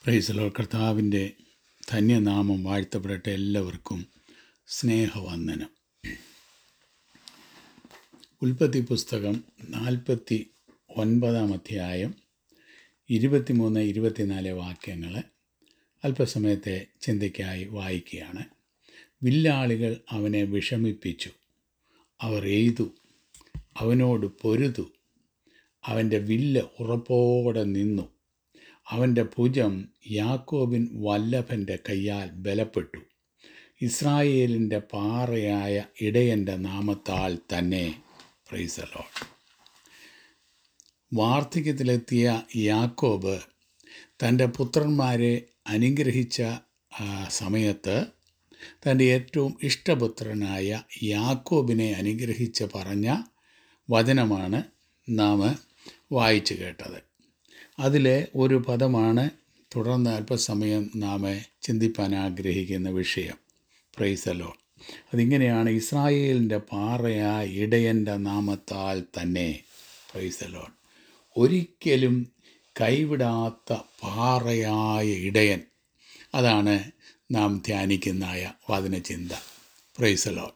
പ്രൈസലോ കർത്താവിൻ്റെ ധന്യനാമം വാഴ്ത്തപ്പെടട്ടെ എല്ലാവർക്കും സ്നേഹവന്ദനം ഉൽപ്പത്തി പുസ്തകം നാൽപ്പത്തി ഒൻപതാം അധ്യായം ഇരുപത്തിമൂന്ന് ഇരുപത്തിനാല് വാക്യങ്ങൾ അല്പസമയത്തെ ചിന്തയ്ക്കായി വായിക്കുകയാണ് വില്ലാളികൾ അവനെ വിഷമിപ്പിച്ചു അവർ എയ്തു അവനോട് പൊരുതു അവൻ്റെ വില്ല് ഉറപ്പോടെ നിന്നു അവൻ്റെ ഭുജം യാക്കോബിൻ വല്ലഭൻ്റെ കയ്യാൽ ബലപ്പെട്ടു ഇസ്രായേലിൻ്റെ പാറയായ ഇടയൻ്റെ നാമത്താൽ തന്നെ പ്രൈസലോ വാർദ്ധക്യത്തിലെത്തിയ യാക്കോബ് തൻ്റെ പുത്രന്മാരെ അനുഗ്രഹിച്ച ആ, സമയത്ത് തൻ്റെ ഏറ്റവും ഇഷ്ടപുത്രനായ യാക്കോബിനെ അനുഗ്രഹിച്ച് പറഞ്ഞ വചനമാണ് നാം വായിച്ചു കേട്ടത് അതിലെ ഒരു പദമാണ് തുടർന്ന് അല്പസമയം നാം ചിന്തിപ്പാൻ ആഗ്രഹിക്കുന്ന വിഷയം പ്രൈസലോ അതിങ്ങനെയാണ് ഇസ്രായേലിൻ്റെ പാറയായ ഇടയൻ്റെ നാമത്താൽ തന്നെ പ്രൈസലോൺ ഒരിക്കലും കൈവിടാത്ത പാറയായ ഇടയൻ അതാണ് നാം ധ്യാനിക്കുന്നതായ വചനചിന്ത പ്രൈസലോൺ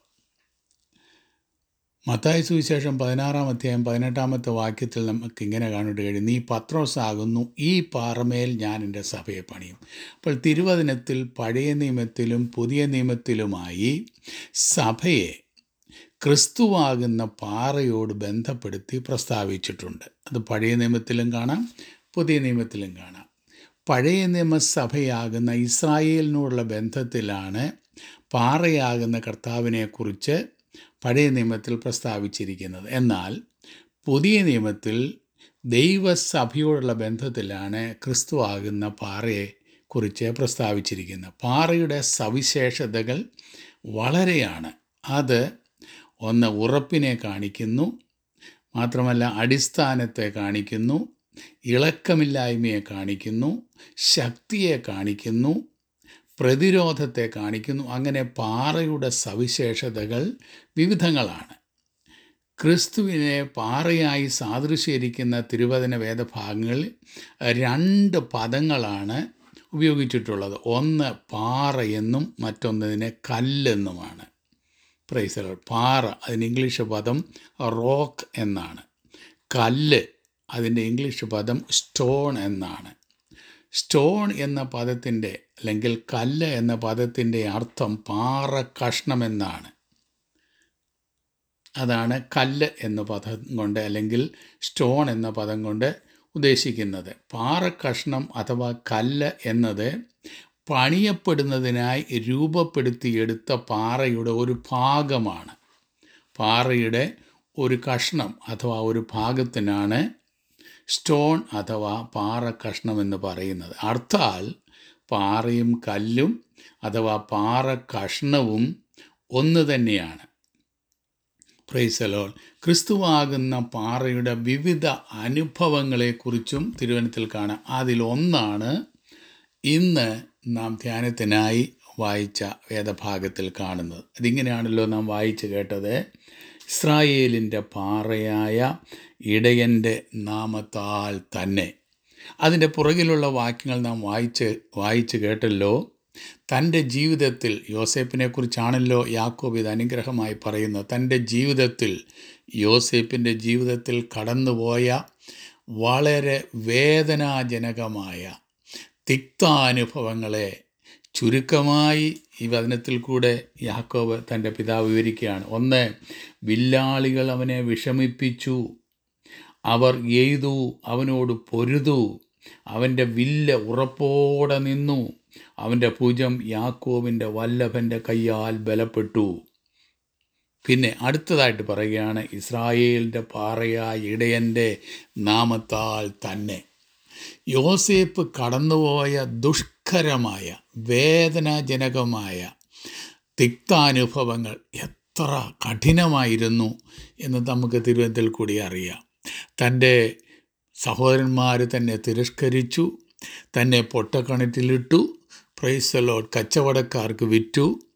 മത്തായ സുവിശേഷം പതിനാറാം അധ്യായം പതിനെട്ടാമത്തെ വാക്യത്തിൽ നമുക്ക് ഇങ്ങനെ കാണുന്നത് കഴിയും നീ പത്രോസ് ആകുന്നു ഈ പാറമേൽ ഞാൻ എൻ്റെ സഭയെ പണിയും അപ്പോൾ തിരുവചനത്തിൽ പഴയ നിയമത്തിലും പുതിയ നിയമത്തിലുമായി സഭയെ ക്രിസ്തുവാകുന്ന പാറയോട് ബന്ധപ്പെടുത്തി പ്രസ്താവിച്ചിട്ടുണ്ട് അത് പഴയ നിയമത്തിലും കാണാം പുതിയ നിയമത്തിലും കാണാം പഴയ നിയമസഭയാകുന്ന ഇസ്രായേലിനോടുള്ള ബന്ധത്തിലാണ് പാറയാകുന്ന കർത്താവിനെക്കുറിച്ച് പഴയ നിയമത്തിൽ പ്രസ്താവിച്ചിരിക്കുന്നത് എന്നാൽ പുതിയ നിയമത്തിൽ ദൈവസഭയോടുള്ള ബന്ധത്തിലാണ് ക്രിസ്തു ആകുന്ന പാറയെ കുറിച്ച് പ്രസ്താവിച്ചിരിക്കുന്നത് പാറയുടെ സവിശേഷതകൾ വളരെയാണ് അത് ഒന്ന് ഉറപ്പിനെ കാണിക്കുന്നു മാത്രമല്ല അടിസ്ഥാനത്തെ കാണിക്കുന്നു ഇളക്കമില്ലായ്മയെ കാണിക്കുന്നു ശക്തിയെ കാണിക്കുന്നു പ്രതിരോധത്തെ കാണിക്കുന്നു അങ്ങനെ പാറയുടെ സവിശേഷതകൾ വിവിധങ്ങളാണ് ക്രിസ്തുവിനെ പാറയായി സാദൃശ്യരിക്കുന്ന തിരുവചന വേദഭാഗങ്ങളിൽ രണ്ട് പദങ്ങളാണ് ഉപയോഗിച്ചിട്ടുള്ളത് ഒന്ന് പാറ എന്നും മറ്റൊന്നതിനെ കല്ലെന്നുമാണ് പ്രൈസലർ പാറ അതിന് ഇംഗ്ലീഷ് പദം റോക്ക് എന്നാണ് കല്ല് അതിൻ്റെ ഇംഗ്ലീഷ് പദം സ്റ്റോൺ എന്നാണ് സ്റ്റോൺ എന്ന പദത്തിൻ്റെ അല്ലെങ്കിൽ കല്ല് എന്ന പദത്തിൻ്റെ അർത്ഥം പാറ കഷ്ണം എന്നാണ് അതാണ് കല്ല് എന്ന പദം കൊണ്ട് അല്ലെങ്കിൽ സ്റ്റോൺ എന്ന പദം കൊണ്ട് ഉദ്ദേശിക്കുന്നത് പാറ കഷ്ണം അഥവാ കല്ല് എന്നത് പണിയപ്പെടുന്നതിനായി രൂപപ്പെടുത്തിയെടുത്ത പാറയുടെ ഒരു ഭാഗമാണ് പാറയുടെ ഒരു കഷ്ണം അഥവാ ഒരു ഭാഗത്തിനാണ് സ്റ്റോൺ അഥവാ പാറ കഷ്ണം എന്ന് പറയുന്നത് അർത്ഥാൽ പാറയും കല്ലും അഥവാ പാറ കഷ്ണവും ഒന്ന് തന്നെയാണ് പ്രൈസലോൾ ക്രിസ്തുവാകുന്ന പാറയുടെ വിവിധ അനുഭവങ്ങളെക്കുറിച്ചും തിരുവനന്തപുരത്തിൽ കാണാം അതിലൊന്നാണ് ഇന്ന് നാം ധ്യാനത്തിനായി വായിച്ച വേദഭാഗത്തിൽ കാണുന്നത് അതിങ്ങനെയാണല്ലോ നാം വായിച്ചു കേട്ടത് ഇസ്രായേലിൻ്റെ പാറയായ ഇടയൻ്റെ നാമത്താൽ തന്നെ അതിൻ്റെ പുറകിലുള്ള വാക്യങ്ങൾ നാം വായിച്ച് വായിച്ചു കേട്ടല്ലോ തൻ്റെ ജീവിതത്തിൽ യോസേപ്പിനെ കുറിച്ചാണല്ലോ യാക്കോബ് ഇത് അനുഗ്രഹമായി പറയുന്നത് തൻ്റെ ജീവിതത്തിൽ യോസേപ്പിൻ്റെ ജീവിതത്തിൽ കടന്നുപോയ വളരെ വേദനാജനകമായ തിക്താനുഭവങ്ങളെ ചുരുക്കമായി ഈ വചനത്തിൽ കൂടെ യാക്കോബ് തൻ്റെ പിതാവ് വിവരിക്കുകയാണ് ഒന്ന് വില്ലാളികൾ അവനെ വിഷമിപ്പിച്ചു അവർ എയ്തു അവനോട് പൊരുതു അവൻ്റെ വില്ല് ഉറപ്പോടെ നിന്നു അവൻ്റെ ഭുജം യാക്കോബിൻ്റെ വല്ലഭൻ്റെ കയ്യാൽ ബലപ്പെട്ടു പിന്നെ അടുത്തതായിട്ട് പറയുകയാണ് ഇസ്രായേലിൻ്റെ പാറയായ ഇടയൻ്റെ നാമത്താൽ തന്നെ യോസേപ്പ് കടന്നുപോയ ദുഷ്കരമായ വേദനാജനകമായ തിക്താനുഭവങ്ങൾ എത്ര കഠിനമായിരുന്നു എന്ന് നമുക്ക് തിരുവനന്തപുരത്തിൽ കൂടി അറിയാം തൻ്റെ സഹോദരന്മാർ തന്നെ തിരസ്കരിച്ചു തന്നെ പൊട്ടക്കണറ്റിലിട്ടു പ്രൈസലോട്ട് കച്ചവടക്കാർക്ക് വിറ്റു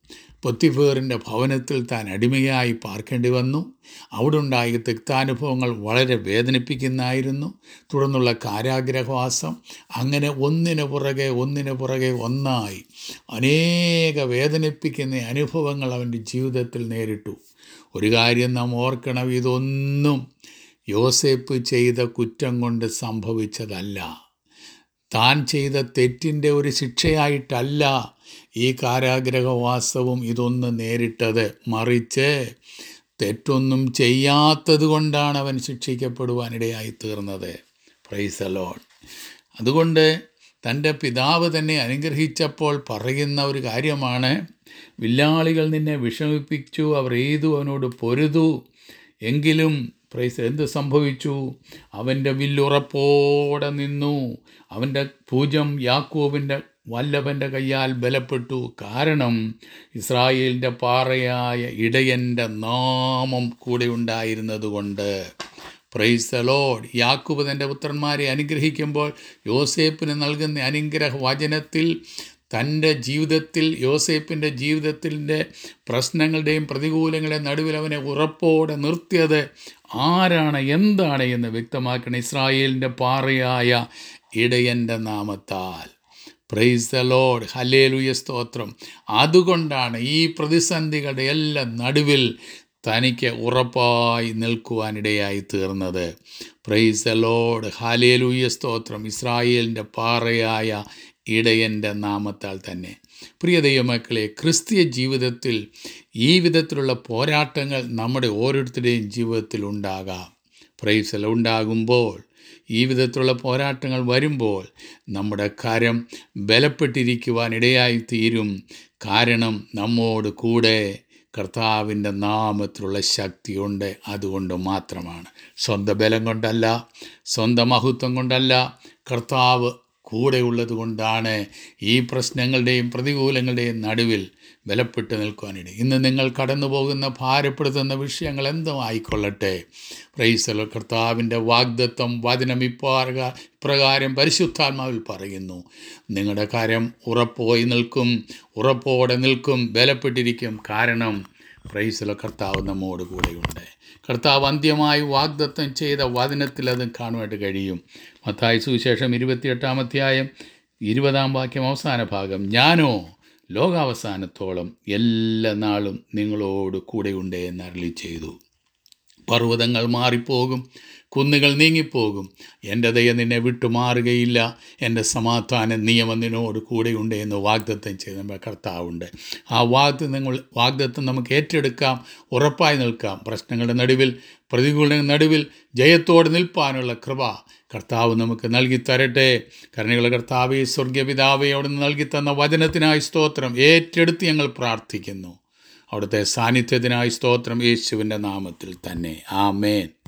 പൊത്തിഫേറിൻ്റെ ഭവനത്തിൽ താൻ അടിമയായി പാർക്കേണ്ടി വന്നു അവിടെ ഉണ്ടായ തിക്താനുഭവങ്ങൾ വളരെ വേദനിപ്പിക്കുന്നതായിരുന്നു തുടർന്നുള്ള കാരാഗ്രഹവാസം അങ്ങനെ ഒന്നിനു പുറകെ ഒന്നിനു പുറകെ ഒന്നായി അനേക വേദനിപ്പിക്കുന്ന അനുഭവങ്ങൾ അവൻ്റെ ജീവിതത്തിൽ നേരിട്ടു ഒരു കാര്യം നാം ഓർക്കണം ഇതൊന്നും യോസേപ്പ് ചെയ്ത കുറ്റം കൊണ്ട് സംഭവിച്ചതല്ല താൻ ചെയ്ത തെറ്റിൻ്റെ ഒരു ശിക്ഷയായിട്ടല്ല ഈ കാരാഗ്രഹവാസവും ഇതൊന്ന് നേരിട്ടത് മറിച്ച് തെറ്റൊന്നും ചെയ്യാത്തത് കൊണ്ടാണ് അവൻ ശിക്ഷിക്കപ്പെടുവാനിടയായി തീർന്നത് പ്രൈസ് ലോൺ അതുകൊണ്ട് തൻ്റെ പിതാവ് തന്നെ അനുഗ്രഹിച്ചപ്പോൾ പറയുന്ന ഒരു കാര്യമാണ് വില്ലാളികൾ നിന്നെ വിഷമിപ്പിച്ചു അവർ എയ്തു അവനോട് പൊരുതു എങ്കിലും പ്രൈസ് എന്ത് സംഭവിച്ചു അവൻ്റെ വില്ലുറപ്പോടെ നിന്നു അവൻ്റെ ഭുജം യാക്കോബിൻ്റെ വല്ലഭൻ്റെ കയ്യാൽ ബലപ്പെട്ടു കാരണം ഇസ്രായേലിൻ്റെ പാറയായ ഇടയൻ്റെ നാമം കൂടെ ഉണ്ടായിരുന്നതുകൊണ്ട് പ്രൈസ് ദ ലോഡ് യാക്കൂബ് തൻ്റെ പുത്രന്മാരെ അനുഗ്രഹിക്കുമ്പോൾ യോസേപ്പിന് നൽകുന്ന അനുഗ്രഹ വചനത്തിൽ തൻ്റെ ജീവിതത്തിൽ യോസേപ്പിൻ്റെ ജീവിതത്തിൻ്റെ പ്രശ്നങ്ങളുടെയും പ്രതികൂലങ്ങളുടെയും നടുവിൽ അവനെ ഉറപ്പോടെ നിർത്തിയത് ആരാണ് എന്താണ് എന്ന് വ്യക്തമാക്കണം ഇസ്രായേലിൻ്റെ പാറയായ ഇടയൻ്റെ നാമത്താൽ പ്രൈസ് ദ ലോഡ് ഹലേലുയ സ്തോത്രം അതുകൊണ്ടാണ് ഈ പ്രതിസന്ധികളുടെ എല്ലാം നടുവിൽ തനിക്ക് ഉറപ്പായി നിൽക്കുവാനിടയായി തീർന്നത് പ്രൈസ് ദ ലോഡ് ഹാലേലൂയ സ്തോത്രം ഇസ്രായേലിൻ്റെ പാറയായ ഇടയൻ്റെ നാമത്താൽ തന്നെ പ്രിയ ദൈവമക്കളെ ക്രിസ്തീയ ജീവിതത്തിൽ ഈ വിധത്തിലുള്ള പോരാട്ടങ്ങൾ നമ്മുടെ ഓരോരുത്തരുടെയും ജീവിതത്തിൽ ഉണ്ടാകാം പ്രൈസല ഉണ്ടാകുമ്പോൾ ഈ വിധത്തിലുള്ള പോരാട്ടങ്ങൾ വരുമ്പോൾ നമ്മുടെ കരം ബലപ്പെട്ടിരിക്കുവാൻ ഇടയായി തീരും കാരണം നമ്മോട് കൂടെ കർത്താവിൻ്റെ നാമത്തിലുള്ള ശക്തിയുണ്ട് അതുകൊണ്ട് മാത്രമാണ് സ്വന്തം ബലം കൊണ്ടല്ല സ്വന്തം മഹത്വം കൊണ്ടല്ല കർത്താവ് കൂടെയുള്ളത് കൊണ്ടാണ് ഈ പ്രശ്നങ്ങളുടെയും പ്രതികൂലങ്ങളുടെയും നടുവിൽ ബലപ്പെട്ട് നിൽക്കുവാനിട ഇന്ന് നിങ്ങൾ കടന്നു പോകുന്ന ഭാരപ്പെടുത്തുന്ന വിഷയങ്ങൾ എന്തും ആയിക്കൊള്ളട്ടെ പ്രൈസലോ കർത്താവിൻ്റെ വാഗ്ദത്വം വചനം ഇപ്പാറുക ഇപ്രകാരം പരിശുദ്ധാത്മാവിൽ പറയുന്നു നിങ്ങളുടെ കാര്യം ഉറപ്പോയി നിൽക്കും ഉറപ്പോടെ നിൽക്കും ബലപ്പെട്ടിരിക്കും കാരണം പ്രൈസലോ കർത്താവ് നമ്മോട് കൂടെയുണ്ട് കർത്താവ് അന്ത്യമായി വാഗ്ദത്തം ചെയ്ത വചനത്തിൽ അത് കാണുവാനായിട്ട് കഴിയും മത്തായി സുവിശേഷം ഇരുപത്തിയെട്ടാം അധ്യായം ഇരുപതാം വാക്യം അവസാന ഭാഗം ഞാനോ ലോകാവസാനത്തോളം എല്ലാ നാളും നിങ്ങളോട് കൂടെയുണ്ട് എന്ന് അരളി ചെയ്തു പർവ്വതങ്ങൾ മാറിപ്പോകും കുന്നുകൾ നീങ്ങിപ്പോകും എൻ്റെ ദയ നിന്നെ വിട്ടുമാറുകയില്ല എൻ്റെ സമാധാന നിയമം നിന്നോട് കൂടെയുണ്ട് എന്ന് വാഗ്ദത്തം ചെയ്ത നമ്മുടെ കർത്താവുണ്ട് ആ വാഗ്ദത്തം നിങ്ങൾ വാഗ്ദത്തം നമുക്ക് ഏറ്റെടുക്കാം ഉറപ്പായി നിൽക്കാം പ്രശ്നങ്ങളുടെ നടുവിൽ പ്രതികൂലങ്ങളുടെ നടുവിൽ ജയത്തോടെ നിൽപ്പാനുള്ള കൃപ കർത്താവ് നമുക്ക് നൽകി തരട്ടെ കരുണയുള്ള കർത്താവെ സ്വർഗപിതാവെ അവിടുന്ന് നൽകി തന്ന വചനത്തിനായി സ്തോത്രം ഏറ്റെടുത്ത് ഞങ്ങൾ പ്രാർത്ഥിക്കുന്നു അവിടുത്തെ സാന്നിധ്യത്തിനായി സ്തോത്രം യേശുവിൻ്റെ നാമത്തിൽ തന്നെ ആമേൻ